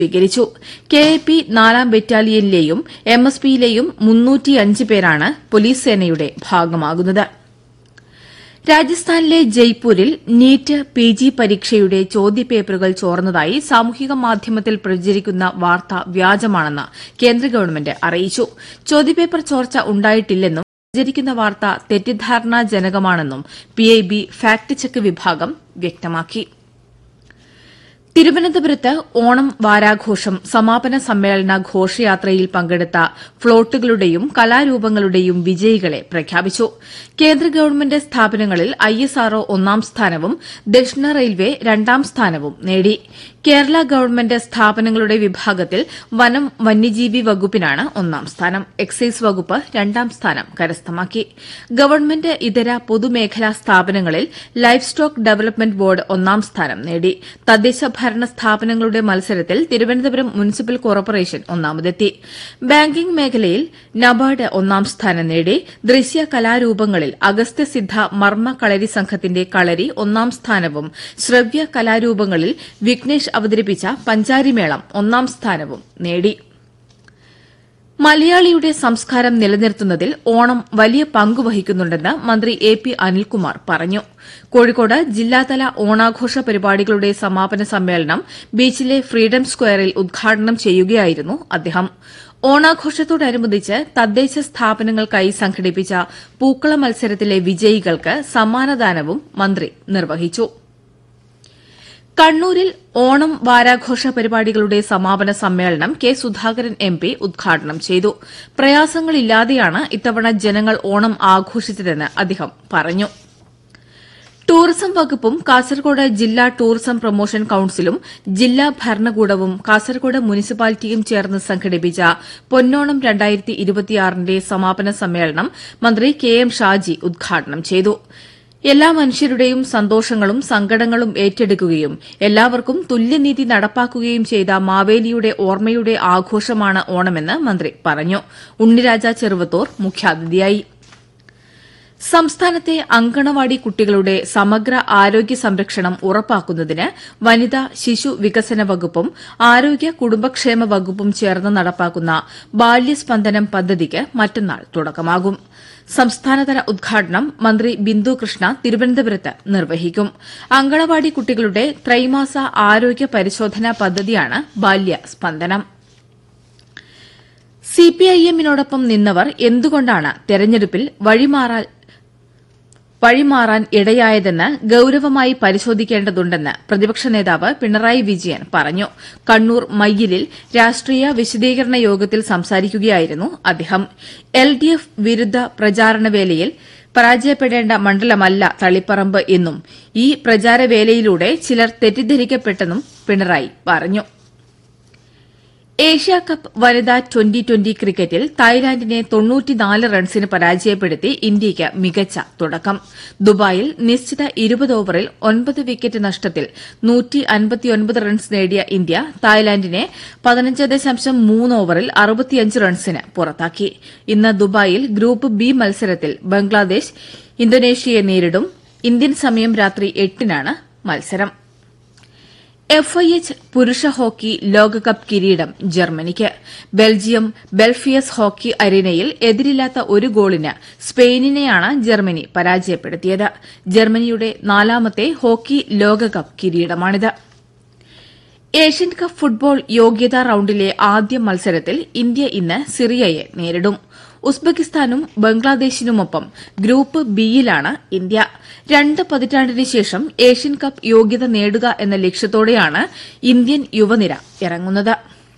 സ്വീകരിച്ചു K A P നാലാം ബറ്റാലിയനിലെയും M S പിയിലെയും മുന്നൂറ്റിയഞ്ച് പേരാണ് പോലീസ് സേനയുടെ ഭാഗമാകുന്നത് രാജസ്ഥാനിലെ ജയ്പൂരിൽ നീറ്റ് പി ജി പരീക്ഷയുടെ ചോദ്യപേപ്പറുകൾ ചോർന്നതായി സാമൂഹിക മാധ്യമത്തിൽ പ്രചരിക്കുന്ന വാർത്ത വ്യാജമാണെന്ന് കേന്ദ്ര ഗവൺമെന്റ് അറിയിച്ചു ചോദ്യപേപ്പർ ചോർച്ച ഉണ്ടായിട്ടില്ലെന്നും പ്രചരിക്കുന്ന വാർത്ത തെറ്റിദ്ധാരണാജനകമാണെന്നും പിഐബി ഫാക്ട് ചെക്ക് വിഭാഗം വ്യക്തമാക്കി തിരുവനന്തപുരത്ത് ഓണം വാരാഘോഷം സമാപന സമ്മേളന ഘോഷയാത്രയിൽ പങ്കെടുത്ത ഫ്ളോട്ടുകളുടെയും കലാരൂപങ്ങളുടെയും വിജയികളെ പ്രഖ്യാപിച്ചു കേന്ദ്ര ഗവൺമെന്റ് സ്ഥാപനങ്ങളിൽ ഐഎസ്ആർഒ ഒന്നാം സ്ഥാനവും ദക്ഷിണ റെയിൽവേ രണ്ടാം സ്ഥാനവും നേടി കേരള ഗവൺമെന്റ് സ്ഥാപനങ്ങളുടെ വിഭാഗത്തിൽ വനം വന്യജീവി വകുപ്പിനാണ് ഒന്നാം സ്ഥാനം എക്സൈസ് വകുപ്പ് രണ്ടാം സ്ഥാനം കരസ്ഥമാക്കി ഗവൺമെന്റ് ഇതര പൊതുമേഖലാ സ്ഥാപനങ്ങളിൽ ലൈഫ് സ്റ്റോക്ക് ഡെവലപ്മെന്റ് ബോർഡ് ഒന്നാം സ്ഥാനം നേടി തദ്ദേശ ഭരണ സ്ഥാപനങ്ങളുടെ മത്സരത്തിൽ തിരുവനന്തപുരം മുനിസിപ്പൽ കോർപ്പറേഷൻ ഒന്നാമതെത്തി ബാങ്കിംഗ് മേഖലയിൽ നബാർഡ് ഒന്നാം സ്ഥാനം നേടി ദൃശ്യ കലാരൂപങ്ങളിൽ അഗസ്ത്യസിദ്ധ മർമ്മ കളരി സംഘത്തിന്റെ കളരി ഒന്നാം സ്ഥാനവും ശ്രവ്യ കലാരൂപങ്ങളിൽ വിഘ്നേഷ് അവതരിപ്പിച്ച പഞ്ചാരിമേളം ഒന്നാം സ്ഥാനവും നേടി മലയാളിയുടെ സംസ്കാരം നിലനിർത്തുന്നതിൽ ഓണം വലിയ പങ്ക് വഹിക്കുന്നുണ്ടെന്ന് മന്ത്രി എ പി അനിൽകുമാർ പറഞ്ഞു കോഴിക്കോട് ജില്ലാതല ഓണാഘോഷ പരിപാടികളുടെ സമാപന സമ്മേളനം ബീച്ചിലെ ഫ്രീഡം സ്ക്വയറിൽ ഉദ്ഘാടനം ചെയ്യുകയായിരുന്നു അദ്ദേഹം ഓണാഘോഷത്തോടനുബന്ധിച്ച് തദ്ദേശ സ്ഥാപനങ്ങൾക്കായി സംഘടിപ്പിച്ച പൂക്കള മത്സരത്തിലെ വിജയികൾക്ക് സമ്മാനദാനവും മന്ത്രി നിർവഹിച്ചു കണ്ണൂരിൽ ഓണം വാരാഘോഷ പരിപാടികളുടെ സമാപന സമ്മേളനം കെ സുധാകരൻ എം പി ഉദ്ഘാടനം ചെയ്തു പ്രയാസങ്ങളില്ലാതെയാണ് ഇത്തവണ ജനങ്ങൾ ഓണം ആഘോഷിച്ചതെന്ന് അദ്ദേഹം പറഞ്ഞു ടൂറിസം വകുപ്പും കാസർകോട് ജില്ലാ ടൂറിസം പ്രൊമോഷൻ കൌൺസിലും ജില്ലാ ഭരണകൂടവും കാസർകോട് മുനിസിപ്പാലിറ്റിയും ചേർന്ന് സംഘടിപ്പിച്ച പൊന്നോണം ന്റെ സമാപന സമ്മേളനം മന്ത്രി കെ എം ഷാജി ഉദ്ഘാടനം ചെയ്തു എല്ലാ മനുഷ്യരുടെയും സന്തോഷങ്ങളും സങ്കടങ്ങളും ഏറ്റെടുക്കുകയും എല്ലാവർക്കും തുല്യനീതി നടപ്പാക്കുകയും ചെയ്ത മാവേലിയുടെ ഓർമ്മയുടെ ആഘോഷമാണ് ഓണമെന്ന് മന്ത്രി പറഞ്ഞു ഉണ്ണിരാജ ചെറുവത്തൂർ മുഖ്യാതിഥിയായി സംസ്ഥാനത്തെ അങ്കണവാടി കുട്ടികളുടെ സമഗ്ര ആരോഗ്യ സംരക്ഷണം ഉറപ്പാക്കുന്നതിന് വനിതാ ശിശു വികസന വകുപ്പും ആരോഗ്യ കുടുംബക്ഷേമ വകുപ്പും ചേർന്ന് നടപ്പാക്കുന്ന ബാല്യസ്പന്ദനം പദ്ധതിക്ക് മറ്റന്നാൾ തുടക്കമാകും സംസ്ഥാനതല ഉദ്ഘാടനം മന്ത്രി ബിന്ദു കൃഷ്ണ തിരുവനന്തപുരത്ത് നിർവഹിക്കും അങ്കണവാടി കുട്ടികളുടെ ത്രൈമാസ ആരോഗ്യ പരിശോധനാ പദ്ധതിയാണ് ബാല്യസ്പന്ദനം സിപിഐഎമ്മിനോടൊപ്പം നിന്നവർ എന്തുകൊണ്ടാണ് തെരഞ്ഞെടുപ്പിൽ വഴിമാറാൻ വഴിമാറാൻ ഇടയായതെന്ന് ഗൌരവമായി പരിശോധിക്കേണ്ടതുണ്ടെന്ന് പ്രതിപക്ഷ നേതാവ് പിണറായി വിജയൻ പറഞ്ഞു കണ്ണൂർ മയ്യിലിൽ രാഷ്ട്രീയ വിശദീകരണ യോഗത്തിൽ സംസാരിക്കുകയായിരുന്നു അദ്ദേഹം എൽ ഡി എഫ് വിരുദ്ധ പ്രചാരണവേലയിൽ പരാജയപ്പെടേണ്ട മണ്ഡലമല്ല തളിപ്പറമ്പ് എന്നും ഈ പ്രചാരവേലയിലൂടെ ചിലർ തെറ്റിദ്ധരിക്കപ്പെട്ടെന്നും പിണറായി പറഞ്ഞു ഏഷ്യ കപ്പ് വനിതാ ട്വന്റി ട്വന്റി ക്രിക്കറ്റിൽ തായ്ലാന്റിനെ തൊണ്ണൂറ്റിനാല് റൺസിന് പരാജയപ്പെടുത്തി ഇന്ത്യയ്ക്ക് മികച്ച തുടക്കം ദുബായിൽ നിശ്ചിത ഇരുപത് ഓവറിൽ ഒൻപത് വിക്കറ്റ് നഷ്ടത്തിൽ റൺസ് നേടിയ ഇന്ത്യ തായ്ലാന്റിനെ പതിനഞ്ച് ദശാംശം മൂന്ന് ഓവറിൽ അറുപത്തിയഞ്ച് റൺസിന് പുറത്താക്കി ഇന്ന് ദുബായിൽ ഗ്രൂപ്പ് ബി മത്സരത്തിൽ ബംഗ്ലാദേശ് ഇന്തോനേഷ്യയെ നേരിടും ഇന്ത്യൻ സമയം രാത്രി എട്ടിനാണ് മത്സരം എഫ് ഐ എച്ച് പുരുഷ ഹോക്കി ലോകകപ്പ് കിരീടം ജർമ്മനിക്ക് ബെൽജിയം ബെൽഫിയസ് ഹോക്കി അരീനയിൽ എതിരില്ലാത്ത ഒരു ഗോളിന് സ്പെയിനിനെയാണ് ജർമ്മനി പരാജയപ്പെടുത്തിയത് ജർമ്മനിയുടെ നാലാമത്തെ ഹോക്കി ലോകകപ്പ് കിരീടമാണിത് ഏഷ്യൻ കപ്പ് ഫുട്ബോൾ യോഗ്യതാ റൌണ്ടിലെ ആദ്യ മത്സരത്തിൽ ഇന്ത്യ ഇന്ന് സിറിയയെ നേരിടും ഉസ്ബെക്കിസ്ഥാനും ബംഗ്ലാദേശിനുമൊപ്പം ഗ്രൂപ്പ് ബിയിലാണ് ഇന്ത്യ രണ്ട് പതിറ്റാണ്ടിന് ശേഷം ഏഷ്യൻ കപ്പ് യോഗ്യത നേടുക എന്ന ലക്ഷ്യത്തോടെയാണ് ഇന്ത്യൻ യുവനിര ഇറങ്ങുന്നത്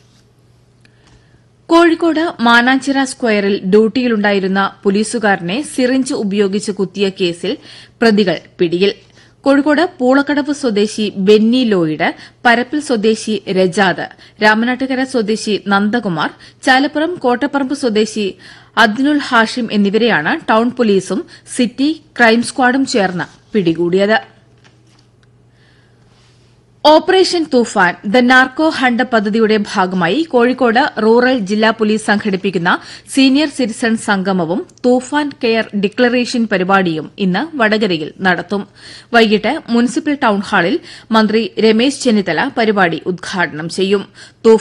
കോഴിക്കോട് മാനാഞ്ചിറ സ്ക്വയറിൽ ഡ്യൂട്ടിയിലുണ്ടായിരുന്ന പോലീസുകാരനെ സിറിഞ്ച് ഉപയോഗിച്ച് കുത്തിയ കേസിൽ പ്രതികൾ പിടിയിൽ കോഴിക്കോട് പൂളക്കടവ് സ്വദേശി ബെന്നി ലോയിഡ് പരപ്പിൽ സ്വദേശി രജാദ് രാമനാട്ടുകര സ്വദേശി നന്ദകുമാർ ചാലപ്പുറം കോട്ടപ്പറമ്പ് സ്വദേശി അദ്നുൽ ഹാഷിം എന്നിവരെയാണ് ടൌൺ പോലീസും സിറ്റി ക്രൈം സ്ക്വാഡും ചേർന്ന് പിടികൂടിയത് operation Toofan the narco hunt പദ്ധതിയുടെ ഭാഗമായി കോഴിക്കോട് റൂറൽ ജില്ലാ പോലീസ് സംഘടിപ്പിക്കുന്ന സീനിയർ സിറ്റിസൺ സംഗമവും തൂഫാൻ കെയർ ഡിക്ലറേഷൻ പരിപാടിയും ഇന്ന് വടകരയിൽ നടത്തും വൈകിട്ട് മുനിസിപ്പൽ ടൌൺഹാളിൽ മന്ത്രി രമേശ് ചെന്നിത്തല പരിപാടി ഉദ്ഘാടനം ചെയ്യും